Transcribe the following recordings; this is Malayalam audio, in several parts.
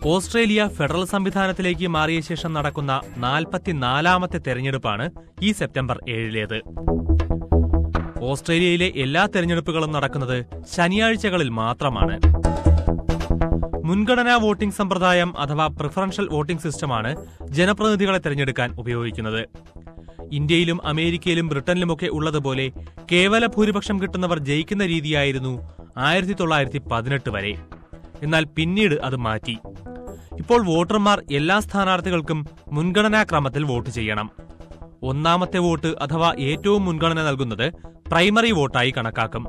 ഓസ്ട്രേലിയ ഫെഡറൽ സംവിധാനത്തിലേക്ക് മാറിയ ശേഷം നടക്കുന്ന നാൽപ്പത്തിനാലാമത്തെ തെരഞ്ഞെടുപ്പാണ് ഈ സെപ്റ്റംബർ ഏഴിലേത് ഓസ്ട്രേലിയയിലെ എല്ലാ തെരഞ്ഞെടുപ്പുകളും നടക്കുന്നത് ശനിയാഴ്ചകളിൽ മാത്രമാണ് മുൻഗണനാ വോട്ടിംഗ് സമ്പ്രദായം അഥവാ പ്രിഫറൻഷ്യൽ വോട്ടിംഗ് സിസ്റ്റമാണ് ജനപ്രതിനിധികളെ തെരഞ്ഞെടുക്കാൻ ഉപയോഗിക്കുന്നത് ഇന്ത്യയിലും അമേരിക്കയിലും ബ്രിട്ടനിലുമൊക്കെ ഉള്ളതുപോലെ കേവല ഭൂരിപക്ഷം കിട്ടുന്നവർ ജയിക്കുന്ന രീതിയായിരുന്നു ആയിരത്തി തൊള്ളായിരത്തി പതിനെട്ട് വരെ എന്നാൽ പിന്നീട് അത് മാറ്റി ഇപ്പോൾ വോട്ടർമാർ എല്ലാ സ്ഥാനാർത്ഥികൾക്കും മുൻഗണനാ ക്രമത്തിൽ വോട്ട് ചെയ്യണം ഒന്നാമത്തെ വോട്ട് അഥവാ ഏറ്റവും മുൻഗണന നൽകുന്നത് പ്രൈമറി വോട്ടായി കണക്കാക്കും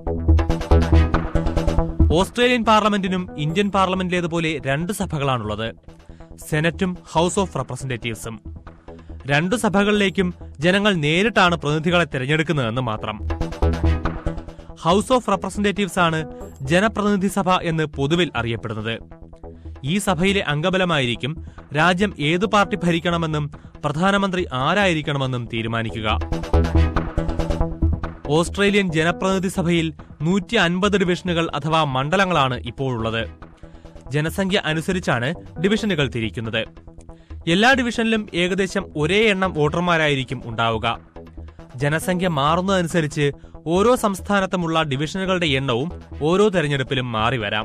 ഓസ്ട്രേലിയൻ പാർലമെന്റിനും ഇന്ത്യൻ പാർലമെന്റിലേതുപോലെ രണ്ട് സഭകളാണുള്ളത് സെനറ്റും ഹൌസ് ഓഫ് റെപ്രസെന്റേറ്റീവ്സും രണ്ടു സഭകളിലേക്കും ജനങ്ങൾ നേരിട്ടാണ് പ്രതിനിധികളെ തിരഞ്ഞെടുക്കുന്നതെന്ന് മാത്രം ഹൌസ് ഓഫ് റെപ്രസെന്റേറ്റീവ്സ് ആണ് ജനപ്രതിനിധി സഭ എന്ന് പൊതുവിൽ അറിയപ്പെടുന്നത് ഈ സഭയിലെ അംഗബലമായിരിക്കും രാജ്യം ഏതു പാർട്ടി ഭരിക്കണമെന്നും പ്രധാനമന്ത്രി ആരായിരിക്കണമെന്നും തീരുമാനിക്കുക ഓസ്ട്രേലിയൻ ജനപ്രതിനിധി സഭയിൽ നൂറ്റി അൻപത് ഡിവിഷനുകൾ അഥവാ മണ്ഡലങ്ങളാണ് ഇപ്പോഴുള്ളത് ജനസംഖ്യ അനുസരിച്ചാണ് ഡിവിഷനുകൾ തിരിക്കുന്നത് എല്ലാ ഡിവിഷനിലും ഏകദേശം ഒരേ എണ്ണം വോട്ടർമാരായിരിക്കും ഉണ്ടാവുക ജനസംഖ്യ മാറുന്നതനുസരിച്ച് ഓരോ സംസ്ഥാനത്തുമുള്ള ഡിവിഷനുകളുടെ എണ്ണവും ഓരോ തെരഞ്ഞെടുപ്പിലും മാറി വരാം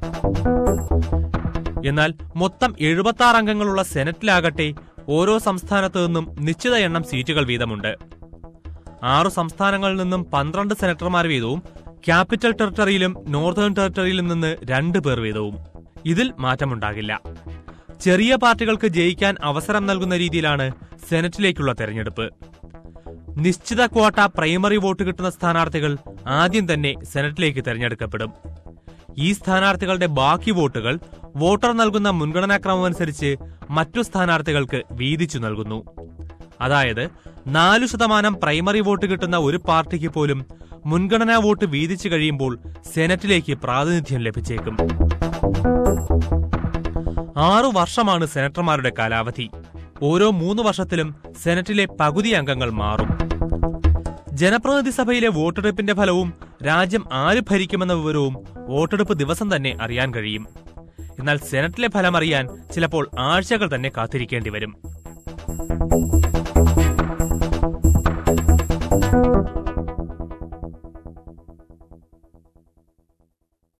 എന്നാൽ മൊത്തം എഴുപത്തി ആറ് അംഗങ്ങളുള്ള സെനറ്റിലാകട്ടെ ഓരോ സംസ്ഥാനത്തു നിന്നും നിശ്ചിത എണ്ണം സീറ്റുകൾ വീതമുണ്ട് ആറു സംസ്ഥാനങ്ങളിൽ നിന്നും പന്ത്രണ്ട് സെനറ്റർമാർ വീതവും ക്യാപിറ്റൽ ടെറിട്ടറിയിലും നോർത്തേൺ ടെറിട്ടറിയിലും നിന്ന് രണ്ട് പേർ വീതവും ഇതിൽ മാറ്റമുണ്ടാകില്ല ചെറിയ പാർട്ടികൾക്ക് ജയിക്കാൻ അവസരം നൽകുന്ന രീതിയിലാണ് സെനറ്റിലേക്കുള്ള തെരഞ്ഞെടുപ്പ് നിശ്ചിത ക്വാട്ട പ്രൈമറി വോട്ട് കിട്ടുന്ന സ്ഥാനാർത്ഥികൾ ആദ്യം തന്നെ സെനറ്റിലേക്ക് തെരഞ്ഞെടുക്കപ്പെടും ഈ സ്ഥാനാർത്ഥികളുടെ ബാക്കി വോട്ടുകൾ വോട്ടർ നൽകുന്ന മുൻഗണനാക്രമമനുസരിച്ച് മറ്റു സ്ഥാനാർത്ഥികൾക്ക് വീതിച്ചു നൽകുന്നു അതായത് നാലു ശതമാനം പ്രൈമറി വോട്ട് കിട്ടുന്ന ഒരു പാർട്ടിക്ക് പോലും മുൻഗണനാ വോട്ട് വീതിച്ചു കഴിയുമ്പോൾ സെനറ്റിലേക്ക് പ്രാതിനിധ്യം ലഭിച്ചേക്കും ആറു വർഷമാണ് സെനറ്റർമാരുടെ കാലാവധി ഓരോ മൂന്ന് വർഷത്തിലും സെനറ്റിലെ പകുതി അംഗങ്ങൾ മാറും ജനപ്രതിനിധി സഭയിലെ വോട്ടെടുപ്പിന്റെ ഫലവും രാജ്യം ആര് ഭരിക്കുമെന്ന വിവരവും വോട്ടെടുപ്പ് ദിവസം തന്നെ അറിയാൻ കഴിയും എന്നാൽ സെനറ്റിലെ ഫലം അറിയാൻ ചിലപ്പോൾ ആഴ്ചകൾ തന്നെ കാത്തിരിക്കേണ്ടി വരും